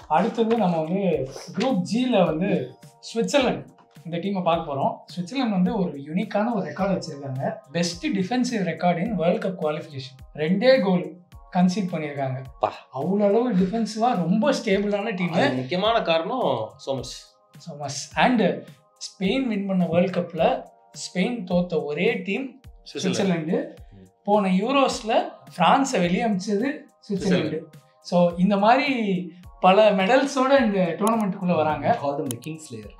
அடுத்தது நம்ம வந்து குரூப் ஜியில் வந்து சுவிட்சர்லாந்து இந்த டீமை பார்க்க போகிறோம் சுவிட்சர்லாந்து வந்து ஒரு யூனிக்கான ஒரு ரெக்கார்டு வச்சிருக்காங்க best defensive record in world cup qualification ரெண்டே கோல் கன்சீட் பண்ணியிருக்காங்க பா. அவ்வளோ அளவு டிஃபென்சிவாக ரொம்ப ஸ்டேபிளான டீம் அது முக்கியமான காரணம் சோமஸ் ஸோ மஸ் அண்ட் ஸ்பெயின் வின் பண்ண வேர்ல்ட் கப்பில் ஸ்பெயின் தோத்த ஒரே டீம் சுவிட்சர்லாந்து போன யூரோஸில் ஃப்ரான்ஸை வெளியே அமைச்சது சுவிட்சர்லாந்து ஸோ இந்த மாதிரி பல மெடல்ஸோட இந்த டோர்னமெண்ட்டுக்குள்ளே வராங்க Call them the Kingslayer.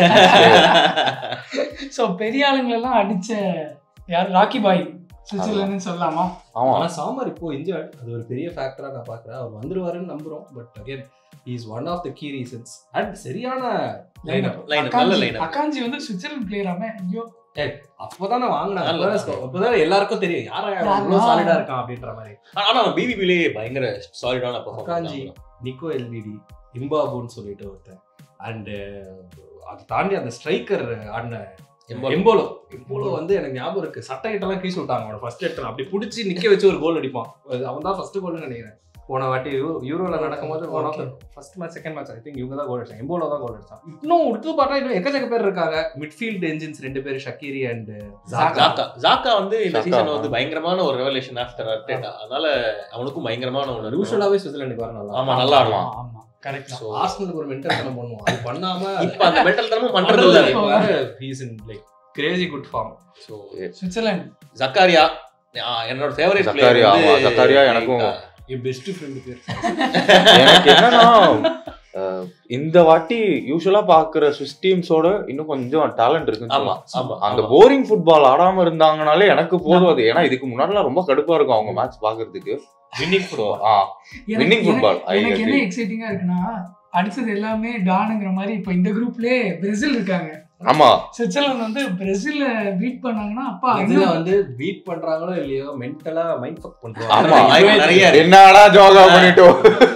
So பெரிய ஆளுங்களெல்லாம் அடித்த யார் ராக்கி பாய் சுவிட்சர்லாந்துன்னு சொல்லலாமா ஆமா ஆனா சாமர் இப்போ இன்ஜர்ட் அது ஒரு பெரிய ஃபேக்டரா நான் பாக்குறேன் அவர் வந்துருவாருன்னு நம்புறோம் but again is one of the key reasons and சரியான லைனப் Lineup, நல்ல அக்காஞ்சி lineup. அக்காஞ்சி வந்து சுவிட்சர்லாந்து பிளேயராமே ஐயோ அப்பதானே வாங்கினாங்க நல்ல அப்பதான் அப்பதான் எல்லாருக்கும் தெரியும் யாரா யாரா? இவ்வளவு சாலிடா இருக்கான் அப்படின்ற மாதிரி ஆனா பிவிபிலே பயங்கர சாலிடான அக்காஞ்சி நிக்கோ எல்விடி இம்பாபுன்னு சொல்லிட்டு ஒருத்தன் அண்ட் அதை தாண்டி அந்த ஸ்ட்ரைக்கர் ஆடின எம்போலோ எம்போலோ வந்து எனக்கு ஞாபகம் இருக்கு சட்டை கிட்டலாம் கீஸ் விட்டாங்க அவனை ஃபர்ஸ்ட் எடுத்து அப்படி பிடிச்சி நிக்க வச்சு ஒரு கோல் அடிப்பான் அது அவன் தான் ஃபர்ஸ்ட் கோல்னு நினைக்கிறேன் போன வாட்டி யூ- யூரோல நடக்கும்போது one of first match second match I think இவங்க தான் கோல் அடிச்சாங்க எம்போலோ தான் கோல் அடிச்சான் இன்னும் எடுத்து பார்த்தா இன்னும் எக்கச்சக்க பேர் இருக்காங்க மிட்ஃபீல்ட் என்ஜின்ஸ் ரெண்டு பேர் ஷக்கீரி அண்ட் ஜாக்கா. ஜாக்கா ஜாக்கா வந்து இந்த ஜாக்கா, சீசன் ஆ. வந்து பயங்கரமான ஒரு ரெவலேஷன் ஆஃப்டர் அர்டேட்டா அதனால அவனுக்கும் பயங்கரமான ஒன்று யூஸ்வலாவே சுவிட்சர்லாண்டுக்கு வர நல்லா ஆமா நல்லா ஆடலாம் ஆமா கரெக்ட் So, ஆர்சனலுக்கு ஒரு மென்டல் தனம் பண்ணுவோம் அது பண்ணாம இப்ப அந்த மென்டல் தரமும் பண்றது இல்ல he's in like crazy good form so Switzerland Zakaria ஆ, என்னோட ஃபேவரட் ஜக்காரியா, ஆமா, ஜக்காரியா எனக்கும் என் பெஸ்ட் ஃப்ரெண்டு பேர் எனக்கு என்னன்னா அஹ், இந்த வாட்டி யூஸ்வலா பாக்குற ஸ்விஸ் டீம்ஸோட இன்னும் கொஞ்சம் டேலண்ட் இருக்குன்னு ஆமா சொல்லலாம். ஆமா அந்த ஆமா. போரிங் ஃபுட்பால் ஆடாம இருந்தாங்கனாலே எனக்கு போதும் அது ஏன்னா இதுக்கு முன்னாடிலாம் ரொம்ப கடுப்பா இருக்கும் அவங்க மேட்ச் பாக்குறதுக்கு winning So, football. ஆ எனக்கு- Winning football, எனக்கு- I எனக்கு என்ன agree. எக்ஸைட்டிங்கா இருக்குன்னா அடுத்தது எல்லாமே டானுங்கிற மாதிரி இப்போ இந்த குரூப்லயே பிரேசில் இருக்காங்க ஆமா சுவிட்சர்லாந்து வந்து பிரேசில பீட் பண்ணாங்கன்னா அப்பா இதுல இன்னும் வந்து பீட் பண்றாங்களோ இல்லையோ மென்டலா மைண்ட் ஃபக் ஆமா. பண்றாங்க வாய்ப்பு நிறைய இருக்கு. என்னடா ஜோகா பண்ணிட்டோம்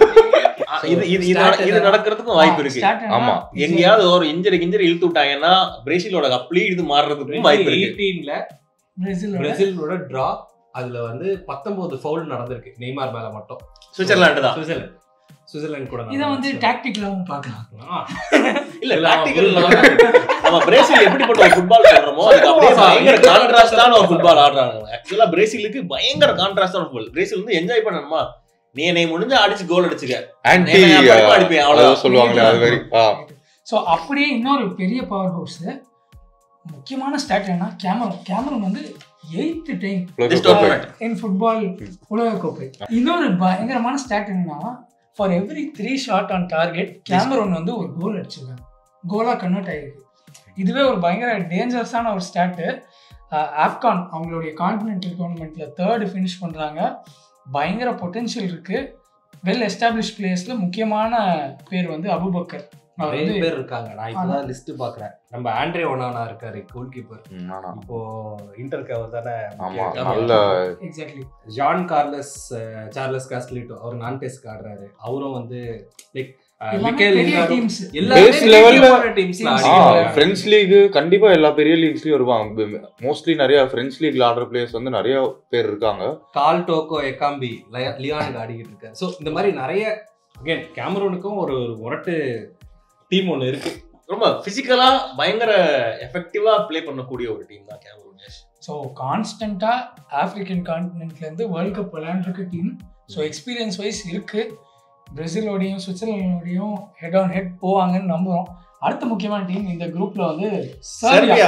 ஆ, இது இது இது நட- இது நடக்கிறதுக்கும் வாய்ப்பு இருக்கு start ஆனா ஆமா. எங்கேயாவது ஒரு இன்ஜரி கிஞ்சரி இழுத்து விட்டாங்கன்னா பிரேசிலோட கப்லி இது மாறுறதுக்கும் வாய்ப்பு இருக்கு எயிட்டீன்ல பிரேசிலோட பிரேசிலோட டிரா அதுல வந்து பத்தொன்பது ஃபவுல் நடந்திருக்கு நெய்மார் மேல மட்டும் சுவிட்சர்லாந்து தான் சுவிட்சர்லாந்து சுவிட்சர்லாந்து கூட இதை வந்து டாக்டிக்கலாவும் பார்க்கலாம் ஆ, இல்ல இல்ல, டாக்டிக்கல் அவன் நம்ம பிரேசில் எப்படிப்பட்ட ஒரு ஃபுட்பால் சொல்றோமோ அதுக்கு அப்படியே பயங்கர கான்ட்ராஸ்டான ஒரு ஃபுட்பால் ஆடுறாங்க ஆக்சுவலா பிரேசிலுக்கு பயங்கர கான்ட்ராஸ்டான ஃபுட்பால் பிரேசில் வந்து என்ஜாய் பண்ணணுமா நீ என்னை முடிஞ்சா அடிச்சு கோல் அடிச்சுக்க ஆன்டி நான் படிப்பா அடிப்பேன், அவ்வளவுதான். சொல்லுவாங்களே அது மாதிரி ஆ ஸோ அப்படியே இன்னொரு பெரிய பவர் ஹவுஸ் முக்கியமான ஸ்டாட் என்ன கேமரன் கேமரன் வந்து eighth time This tournament. In football உலகக்கோப்பை இன்னொரு பயங்கரமான ஸ்டாட் என்னன்னா for every three shot on target Cameroon வந்து ஒரு கோல் அடிச்சிருக்காங்க கோலாக கன்வெர்ட் ஆகிருக்கு இதுவே ஒரு பயங்கர டேஞ்சரஸான ஒரு ஸ்டாட்டு ஆப்கான் அவங்களுடைய கான்டினென்டல் டோர்னமெண்ட்டில் தேர்டு ஃபினிஷ் பண்ணுறாங்க பயங்கர பொட்டென்ஷியல் இருக்குது வெல் எஸ்டாப்ளிஷ் பிளேயர்ஸில் முக்கியமான பேர் வந்து அபுபக்கர் அவர் நிறைய வந்து பேர் இருக்காங்க நான் இப்பதான் லிஸ்ட் பாக்குறேன் நம்ம ஆண்ட்ரே ஒனானா இருக்காரு கோல் கீப்பர் ம், ஆனா. இப்போ இன்டர் கவர் தானே ஆமா ஆமா. நல்ல எக்ஸாக்ட்லி ஜான் கார்லஸ் அஹ், சார்லஸ் காஸ்லிட்டோ அவர் நான் டெஸ்ட் ஆடுறாரு அவரும் வந்து லைக் எல்லாமே பெரிய டீம்ஸ் Base level ல- டீம்ஸ்ல teams. ஆ ஆடிக்கிறாங்க. ஃப்ரெண்ட்ஸ் லீக் கண்டிப்பா எல்லா பெரிய லீக்ஸ்லயும் வருவாங்க மோஸ்ட்லி நிறைய ஃப்ரெண்ட்ஸ் லீக்ல ஆடுற பிளேயர்ஸ் வந்து நிறைய பேர் இருக்காங்க கால் டோக்கோ எக்காம்பி லய- லியானுக்கு ஆடிக்கிட்டு இருக்காரு ஸோ இந்த மாதிரி நிறைய அகைன் கேமரூனுக்கும் ஒரு ஒரு முரட்டு டீம் ஒன்று இருக்கு ரொம்ப பிசிக்கலா பயங்கர எஃபெக்டிவா ப்ளே பண்ணக்கூடிய ஒரு டீம் தான் கேமரூன் yes. ஸோ கான்ஸ்டண்ட்டாக ஆஃப்ரிக்கன் கான்டினென்ட்லேருந்து வேர்ல்ட் கப் விளையாண்டுருக்க டீம் ஸோ எக்ஸ்பீரியன்ஸ் வைஸ் இருக்குது பிரேசிலோடையும் சுவிட்சர்லாண்டோடையும் ஹெட் ஆன் ஹெட் போவாங்கன்னு நம்புகிறோம் அடுத்த முக்கியமான டீம் இந்த குரூப்பில் வந்து சர்பியா செர்பியா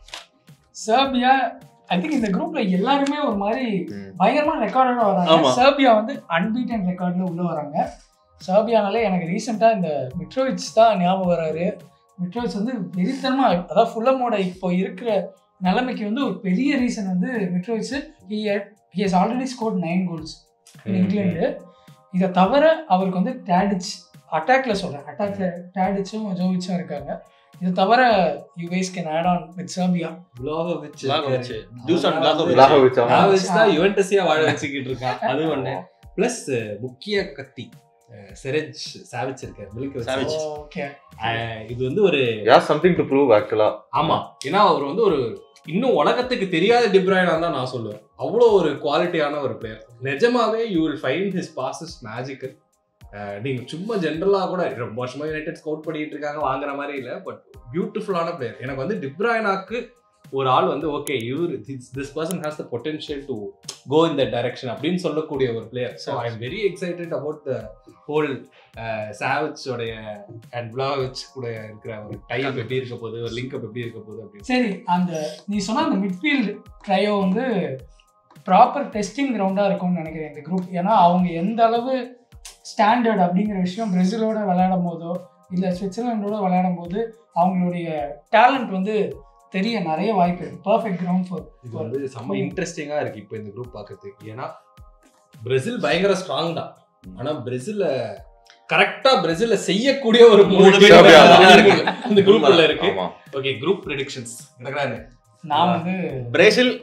சர்பியா ஐ திங்க் இந்த குரூப்ல எல்லாருமே ஒரு மாதிரி ம். பயங்கரமான ரெக்கார்டோட வராங்க ஆமா. சர்பியா வந்து அன்பீட்டன் ரெக்கார்ட்ல உள்ள வராங்க சர்பியானாலே எனக்கு ரீசெண்டாக இந்த மிட்ரோவிச் தான் ஞாபகம் வராரு மிட்ரோவிச் வந்து வெறித்தனமா அதாவது ஃபுல்லமோட இப்போ இருக்கிற நிலைமைக்கு வந்து ஒரு பெரிய ரீசன் வந்து Mitrovic he he has already scored nine goals England இதை தவிர அவருக்கு வந்து டேடிச் அட்டாக்ல சொல்றேன் அட்டாக்ல டேடிச்சும் ஜோவிச்சும் இருக்காங்க இதை தவிர you guys can add on with Serbia Vlahovic Vlahovic. Dusan Vlahovic. Vlahovic ஆமா. வ்ளாகோவிச் தான் யுவென்டஸையா வாழ வச்சுக்கிட்டு இருக்கான் அது ஒண்ணு பிளஸ் முக்கிய கத்தி அஹ், செரெஜ் சாவிச் இருக்காரு மில்க் சாவிச். ஓகே இது வந்து ஒரு Yeah, something to prove ஆக்சுவலா ஆமா ஏன்னா அவர் வந்து ஒரு இன்னும் உலகத்துக்கு தெரியாத டிப்ராய்னா தான் நான் சொல்லுவேன் அவ்வளோ ஒரு குவாலிட்டியான ஒரு பிளேயர் நிஜமாவே you will find his passes magical uh நீங்க சும்மா ஜென்ரலா கூட ரொம்ப வருஷமா யுனைடெட் ஸ்கவுட் பண்ணிட்டு இருக்காங்க வாங்குற மாதிரி இல்ல பட் பியூட்டிஃபுல்லான பிளேயர் எனக்கு வந்து டிப்ராயனாக்கு ஒரு ஆள் வந்து ஓகே இவர் this person has the potential to go in the direction அப்படின்னு சொல்லக்கூடிய ஒரு player so I am very excited about the whole Savic உடைய அண்ட் பிளாவிச் கூட இருக்கிற ஒரு டைப் எப்படி இருக்க போகுது ஒரு லிங்க் எப்படி இருக்க போகுது அப்படின்னு சரி அந்த நீ சொன்ன அந்த மிட்ஃபீல்டு ட்ரையோ வந்து ப்ராப்பர் டெஸ்டிங் கிரவுண்டாக இருக்கும்னு நினைக்கிறேன் இந்த குரூப் ஏன்னா அவங்க எந்த அளவு ஸ்டாண்டர்ட் அப்படிங்கிற விஷயம் பிரேசிலோட விளையாடும் போதோ இல்லை சுவிட்சர்லாண்டோட விளையாடும் போது அவங்களுடைய டேலண்ட் வந்து தெரிய நிறைய வாய்ப்பு இருக்கு பர்ஃபெக்ட் கிரவுண்ட் ஃபார் இது வந்து செம்ம இன்ட்ரெஸ்டிங்கா இருக்கு இப்போ இந்த குரூப் பார்க்கறதுக்கு ஏன்னா பிரேசில் பயங்கர ஸ்ட்ராங் தான் ஆனா பிரேசில்ல கரெக்டா பிரேசில்ல செய்யக்கூடிய ஒரு மூணு மூணு பேர் பேர் தான் இருக்கு. இந்த குரூப்ல இருக்கு ஆமா ஓகே குரூப் ப்ரெடிக்ஷன்ஸ் நடக்கிறாங்க நான் வந்து Brazil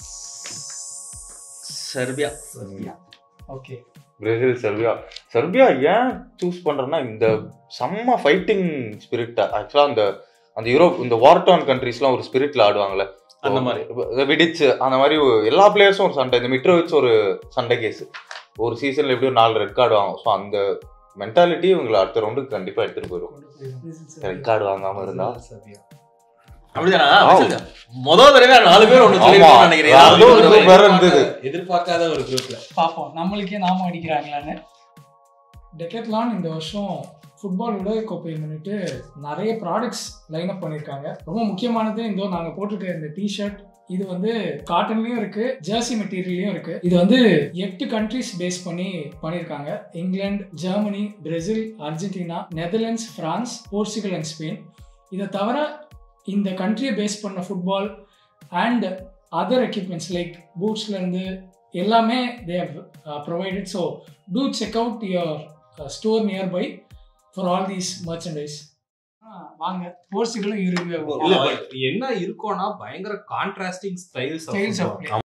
Serbia okay Brazil Serbia Serbia ஏன் சூஸ் பண்றேன்னா இந்த செம்ம ஃபைட்டிங் ஸ்பிரிட் ஆக்சுவலா அந்த அந்த யூரோப் இந்த வார்டான் கண்ட்ரீஸ்லாம் ஒரு ஸ்பிரிட்ல ஆடுவாங்கல்ல அந்த மாதிரி விடிச்சு அந்த மாதிரி எல்லா பிளேயர்ஸும் ஒரு சண்டை இந்த மிட்ரோவிச் ஒரு சண்டை கேஸ் ஒரு சீசன்ல எப்படி ஒரு நாலு ரெட் கார்டு வாங்கும் ஸோ அந்த மென்டாலிட்டி இவங்களை அடுத்த ரவுண்டுக்கு கண்டிப்பா எடுத்துட்டு போயிடும் ரெட் கார்டு வாங்காம இருந்தா சர்பியா அப்படிதானா ஆ. வச்சிருங்க. முதல் தடவை நாலு பேர் ஒண்ணு ஆமா. சொல்லிருக்கோம்னு நினைக்கிறேன் அது ஒரு ஏதாவது group வேற இருந்தது. எதிர்பார்க்காத ஒரு குரூப்ல பார்ப்போம் நம்மளுக்கே நாம அடிக்கிறாங்களான்னு டெக்கெட்லான் இந்த வருஷம் ஃபுட்பால் உலகக்கோப்பை முன்னிட்டு நிறைய ப்ராடக்ட்ஸ் லைன் அப் பண்ணியிருக்காங்க ரொம்ப முக்கியமானது இந்த நாங்கள் போட்டிருக்க இந்த டிஷர்ட் இது வந்து காட்டன்லயும் இருக்கு ஜெர்சி மெட்டீரியல்லையும் இருக்கு இது வந்து எட்டு கண்ட்ரிஸ் பேஸ் பண்ணி பண்ணியிருக்காங்க England Germany Brazil Argentina Netherlands France Portugal and Spain இதை தவிர இந்த கண்ட்ரியை பேஸ் பண்ண football and other equipments like பூட்ஸ்லேருந்து எல்லாமே they have provided so to check out your store nearby for all these merchandise வாங்க போர்ச்சுகலும் இல்ல, இருக்கு இல்ல but என்ன இருக்கும்னா பயங்கர கான்ட்ராஸ்டிங் ஸ்டைல்ஸ் ஸ்டைல்ஸ் ஆஃப்